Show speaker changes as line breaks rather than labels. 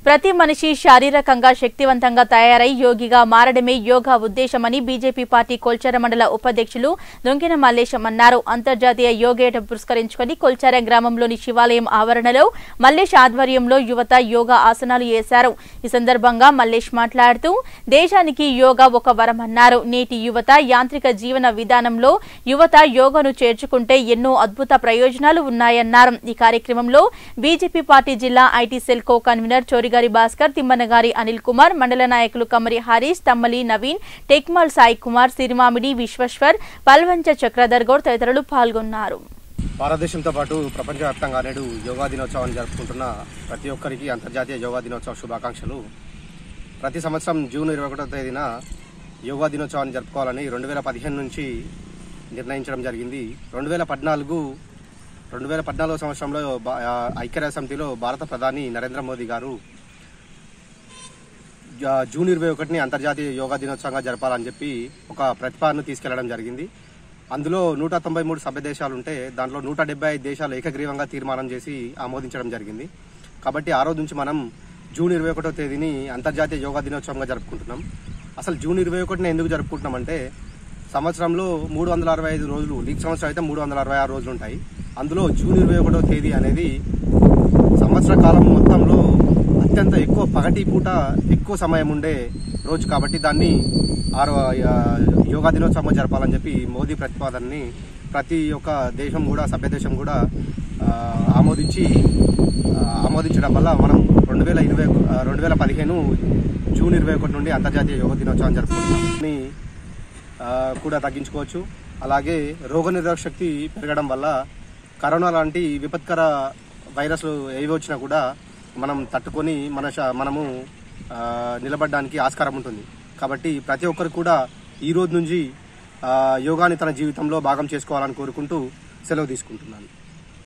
ప్రతి మనిషి శారీరకంగా శక్తివంతంగా తయారై యోగిగా మారడమే యోగా ఉద్దేశమని బీజేపీ పార్టీ కొల్చార మండల ఉపాధ్యక్షులు దొంకిన మల్లేశం అన్నారు అంతర్జాతీయ యోగేట పురస్కరించుకుని కొల్చార గ్రామంలోని శివాలయం ఆవరణలో మల్లేష్ ఆధ్వర్యంలో యువత యోగా ఆసనాలు వేశారు ఈ సందర్భంగా మల్లేష్ మాట్లాడుతూ దేశానికి యోగా ఒక వరమన్నారు నేటి యువత యాంత్రిక జీవన విధానంలో యువత యోగాను చేర్చుకుంటే ఎన్నో అద్భుత ప్రయోజనాలు ఉన్నాయన్నారు ఈ కార్యక్రమంలో బీజేపీ పార్టీ జిల్లా IT cell co convener Chorigari Bhaskar Timmanagari Anil Kumar మండల నాయకులు కమరి హరీష్ తమ్మలి నవీన్ టెక్మాల్ సాయి కుమార్ సిరిమామిడి విశ్వేశ్వర్ పల్వంచ చక్రధర్ గౌడ్ తదితరులు పాల్గొన్నారు
భారతదేశంతో పాటు ప్రపంచవ్యాప్తంగా నేడు యోగా దినోత్సవాన్ని జరుపుకుంటున్న ప్రతి ఒక్కరికి అంతర్జాతీయ యోగా దినోత్సవ శుభాకాంక్షలు ప్రతి సంవత్సరం జూన్ ఇరవై ఒకటో తేదీన యోగా దినోత్సవాన్ని జరుపుకోవాలని రెండు వేల పదిహేను నుంచి నిర్ణయించడం జరిగింది రెండు వేల పద్నాలుగు రెండు వేల పద్నాలుగో సంవత్సరంలో బా- ఆ, ఐక్యరాజ్య సమితిలో భారత ప్రధాని నరేంద్ర మోదీ గారు జా- జూన్ ఇరవై ఒకటిని అంతర్జాతీయ యోగా దినోత్సవంగా జరపాలని చెప్పి ఒక ప్రతిపాదన తీసుకెళ్లడం జరిగింది అందులో నూట తొంభై మూడు సభ్య దేశాలు ఉంటే దాంట్లో నూట డెబ్బై ఐదు దేశాలు ఏకగ్రీవంగా తీర్మానం చేసి ఆమోదించడం జరిగింది కాబట్టి ఆ రోజు నుంచి మనం జూన్ ఇరవై ఒకటో తేదీని అంతర్జాతీయ యోగా దినోత్సవంగా జరుపుకుంటున్నాం అసలు జూన్ ఇరవై ఒకటిని ఎందుకు జరుపుకుంటున్నాం అంటే సంవత్సరంలో మూడు వందల అరవై ఐదు రోజులు లీగ్ సంవత్సరం అయితే మూడు వందల అరవై ఆరు రోజులు ఉంటాయి అందులో జూన్ ఇరవై ఒకటో తేదీ అనేది సంవత్సర కాలం మొత్తంలో అత్యంత ఎక్కువ పగటి పూట ఎక్కువ సమయం ఉండే రోజు కాబట్టి దాన్ని ఆరో ఆ, యోగా దినోత్సవం జరపాలని చెప్పి మోదీ ప్రతిపాదనని ప్రతి ఒక్క దేశం కూడా సభ్య దేశం కూడా ఆ, ఆమోదించి ఆ, ఆమోదించడం వల్ల మనం రెండు వేల ఇరవై రెండు వేల పదిహేను జూన్ ఇరవై ఒకటి నుండి అంతర్జాతీయ యోగా దినోత్సవం జరుపుకుంటున్నాం దీన్ని, ఆ, కూడా తగ్గించుకోవచ్చు అలాగే రోగనిరోధక శక్తి పెరగడం వల్ల కరోనా లాంటి విపత్కర వైరస్లు ఏవి వచ్చినా కూడా మనం తట్టుకొని మన శ- మనము ఆ, నిలబడడానికి ఆస్కారం ఉంటుంది కాబట్టి ప్రతి ఒక్కరు కూడా ఈ రోజు నుంచి ఆ, యోగాని తన జీవితంలో భాగం చేసుకోవాలని కోరుకుంటూ సెలవు తీసుకుంటున్నాను